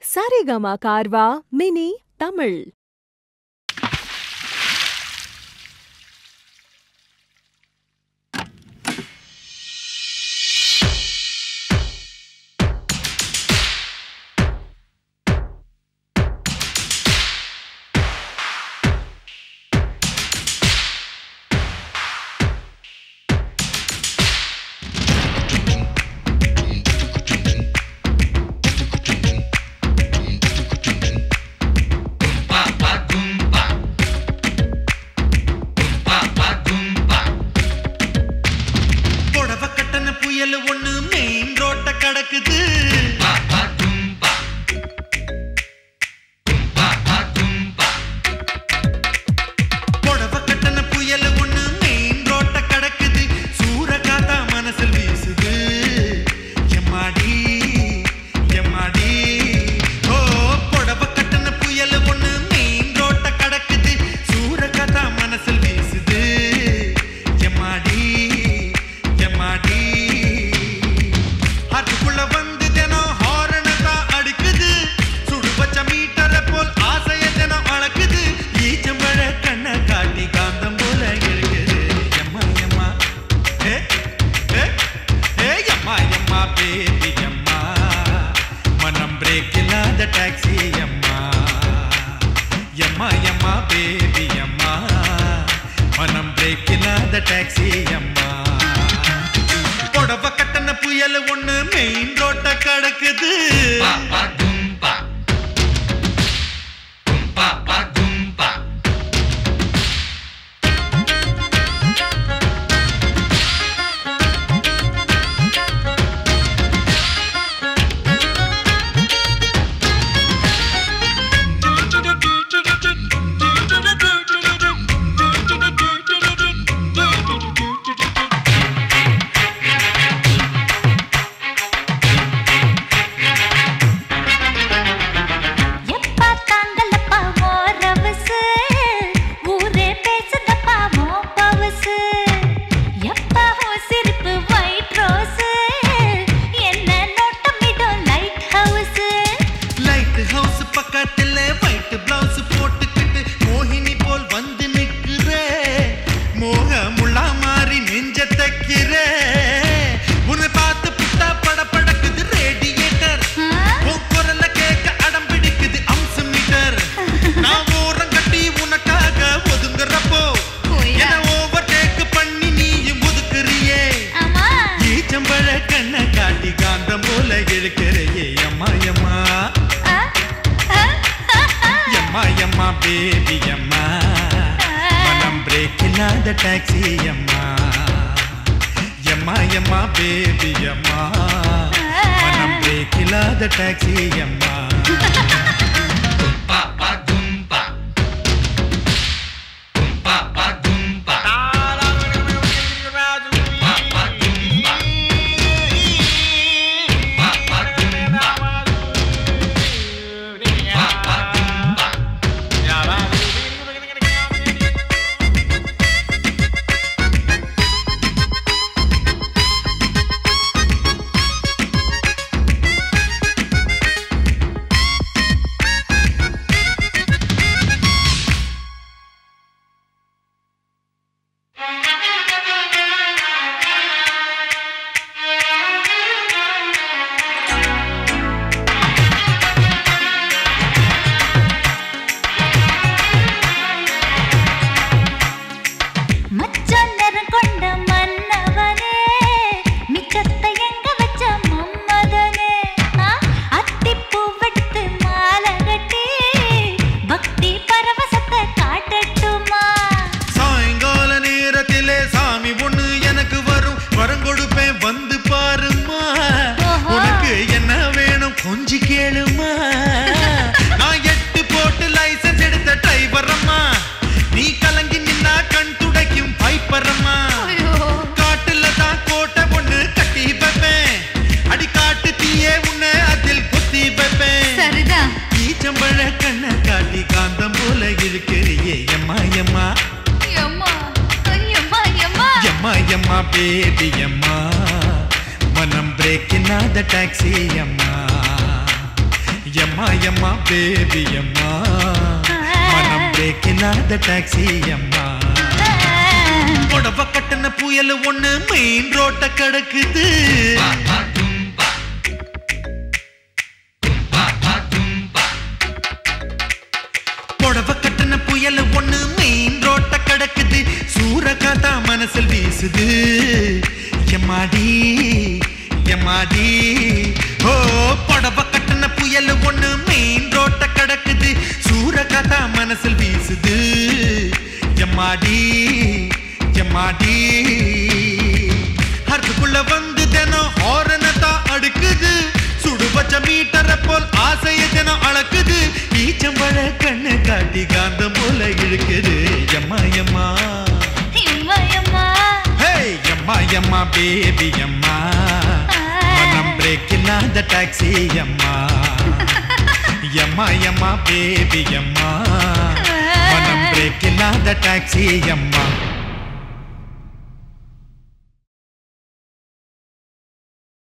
Saregama கார்வா mini Tamil புடவ கட்டன புயல் ஒண்ணு மெயின் ரோட்ட கடக்குது புடவ கட்டன புயல் ஒண்ணு மெயின் ரோட்ட கடக்குது சூறக்காத்தா மனசில் வீசுது எம்மாடி எம்மாடி ஓ புடவ கட்டன புயல் ஒண்ணு மெயின் ரோட்ட கடக்குது சூறக்காத்தா மனசில் வீசுது எம்மாடி எம்மாடி அதுக்குள்ள வந்து தினம் ஹாரன தான் அடிக்குது சுடு வச்ச மீட்டரை போல் ஆசைய தினம் அளக்குது ஈச்சம்பழ கண்ணை காட்டி காந்தம் போல இழுக்குது எம்மா எம்மா ஏ ஏ ஏ எம்மா எம்மா பேபி எம்மா மனம் பிரேக் இல்லாத டாக்ஸி எம்மா எம்மா எம்மா பேபி எம்மா மனம் பிரேக் இல்லாத டாக்ஸி அம்மா புடவ கட்டண புயல் ஒண்ணு மெயின் ரோட்ட கடக்குது எப்பா தாங்கலப்பா ஓரவசு ஊரே பேசுதப்பா மோ பவசு எப்பா ஹோ சிரிப்பு ஒயிட் ரோஸ் என்ன நோட்டமிடும் லைட் ஹவுஸ் லைட் ஹவுஸ் பக்கத்துல ஒயிட் பிளவுஸ் போட்டுக்கிட்டு மோகினி போல் வந்து நிக்கிற மோக முள்ளா மாறி நெஞ்ச தைக்கிற உன்னை பார்த்து புட்டா பட படக்குது ரேடியேட்டர் உன் குரல்ல கேட்க அடம் பிடிக்குது அம்ச மீட்டர் நான் ஓரம் கட்டி உனக்காக ஒதுங்குறப்போ போயா. என்ன ஓவர் டேக் பண்ணி நீயும் ஒதுக்குறியே ஆமா ஈச்சம்பழ கண்ணை காட்டி காந்தம் போல இழுக்கிறையே அம்மா அம்மா ஆ, ஆ, ஆ, ஆ. எம்மா எம்மா பேபி அம்மா மனம் பிரேக் இல்லாத டாக்ஸி அம்மா எம்மா எம்மா பேபி அம்மா மனம் பிரேக் இல்லாத டாக்ஸி அம்மா மச்சான் நிறம் கொண்ட மன்னவனே மிச்சத்தை எங்க வச்ச மம்மதனே ஆ, அத்திப்பூ வெடுத்து மாலை கட்டி பக்தி பரவசத்தை காட்டட்டுமா சாயங்கால நேரத்திலே சாமி ஒண்ணு எனக்கு வரும் வரம் கொடுப்பேன் வந்து பாருமா ஓஹோ. உனக்கு என்ன வேணும் கொஞ்சி கேளுமா நான் எட்டு போட்டு லைசென்ஸ் எடுத்த டிரைவர் அம்மா நீ கலங்கி நின்னா கண் துடைக்கும் பைப்பர் அம்மா காட்டுல தான் கோட்டை ஒண்ணு கட்டி வைப்பேன் அடி காட்டு தீயே உன்னை அதில் குத்தி வைப்பேன் சரிதான் ஈச்சம்பழ கண்ணை காட்டி காந்தம் போல இருக்கிறியே எம்மா எம்மா எம்மா எம்மா எம்மா எம்மா எம்மா பேபி எம்மா மனம் பிரேக் இல்லாத டாக்ஸி அம்மா எம்மா எம்மா எம்மா பேபி அம்மா மனம் பிரேக் இல்லாத டாக்ஸி அம்மா புடவ கட்டின புயல் ஒண்ணு மெயின் ரோட்ட கிடக்குது புடவ கட்டின புயல் ஒண்ணு மெயின் ரோட்ட கிடக்குது சூறக்காத்தா மனசில் வீசுது எம்மாடி எம்மாடி ஓ புடவ கட்டின புயல் ஒண்ணு மெயின் ரோட்ட கிடக்குது சூறக்காத்தா மனசில் வீசுது எம்மாடி எம்மாடி அதுக்குள்ள வந்து தினம் ஹாரனை தான் அடுக்குது சுடு பச்ச மீட்டரை போல் ஆசைய தினம் அளக்குது ஈச்சம்பழ கண்ணு காட்டி காந்தம் போல இழுக்குது எம்மா எம்மா எம்மா எம்மா ஹே எம்மா எம்மா பேபி அம்மா மனம் பிரேக் இல்லாத டாக்ஸி அம்மா எம்மா எம்மா பேபி அம்மா மனம் பிரேக் இல்லாத டாக்ஸி அம்மா